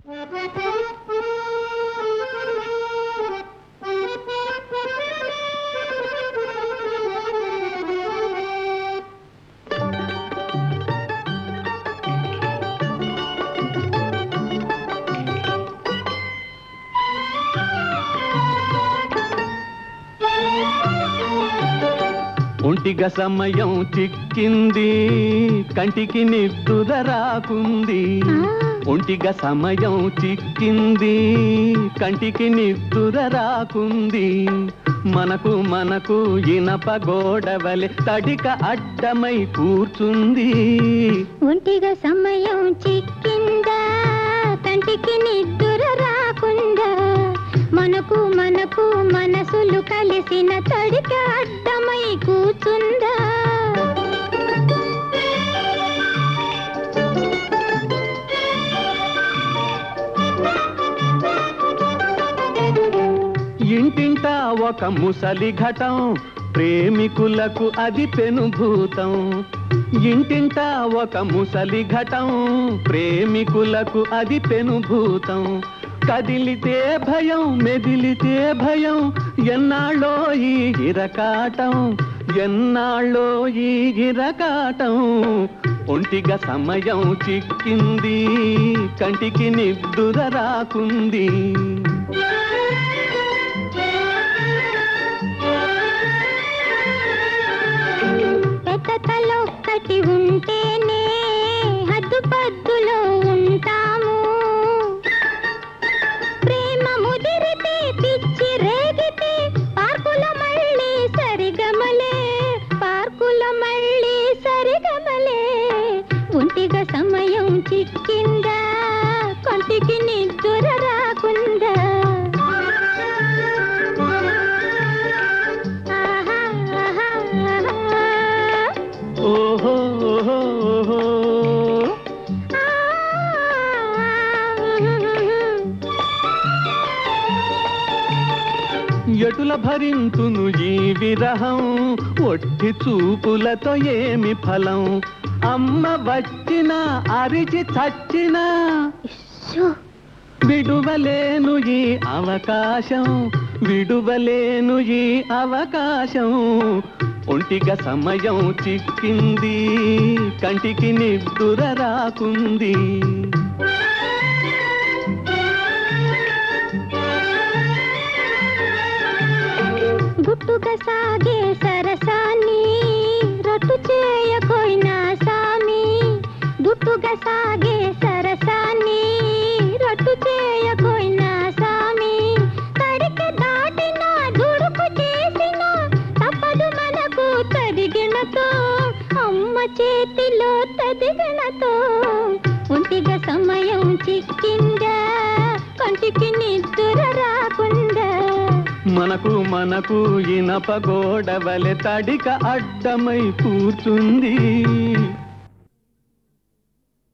ఒంటిగా సమయం చిక్కింది కంటికి నిద్దుర రాకుంది ఒంటిగా సమయం చిక్కింది కంటికి నిద్దుర రాకుంది మనకు మనకు ఇనప గోడవలె తడిక అడ్డమై కూర్చుంది ఒంటిగా సమయం చిక్కిందా కంటికి నిద్దుర రాకుండా మనకు మనకు మనసులు కలిసిన తడిక అడ్డమై కూర్చుందా ఇంటింటా ఒక ముసలి ఘటం ప్రేమికులకు అది పెనుభూతం ఇంటింటా ఒక ముసలి ఘటం ప్రేమికులకు అది పెనుభూతం కదిలితే భయం మెదిలితే భయం ఎన్నాళ్ళో ఈ ఇరకాటం ఎన్నాళ్ళో ఈ ఇరకాటం ఒంటిగా సమయం చిక్కింది కంటికి నిద్దుర రాకుంది పెద్దలొక్కటి ఉంటేనే హద్దుపద్దులో ఉంటాము ప్రేమ ముదిరితే పిచ్చి రేగితే పార్కుల మళ్ళీ సరిగమలే పార్కుల మళ్ళీ సరిగమలే ఒంటిగా సమయం చిక్కిందా కొంటికి నిద్దుర రాకుందా ఆహా, ఆహా, ఆహా. ఓహో ఓహో, ఓహో. ఎటుల భరింతును ఈ విరహం ఒట్టి చూపులతో ఏమి ఫలం అమ్మ వచ్చినా అరిచి చచ్చినా షో, విడువలేను ఈ అవకాశం విడువలేను ఈ అవకాశం ఒంటిగా సమయం చిక్కింది కంటికి నిద్దుర రాకుంది గుట్టుగా సాగే సరసాన్ని రట్టు చేయకోయినా సామి గుట్టుగా సాగే సరసాన్ని రట్టు చేయకోయినా సామి తడికి దాటిన దుడుకు చేసిన తప్పదు మనకు తదిగినతో అమ్మ చేతిలో తదిగినతో ఒంటిగా సమయం చిక్కిందా కంటికి నిద్దుర రాకుండా మనకు మనకు ఇనప గోడవలె తడిక అడ్డమై కూర్చుంది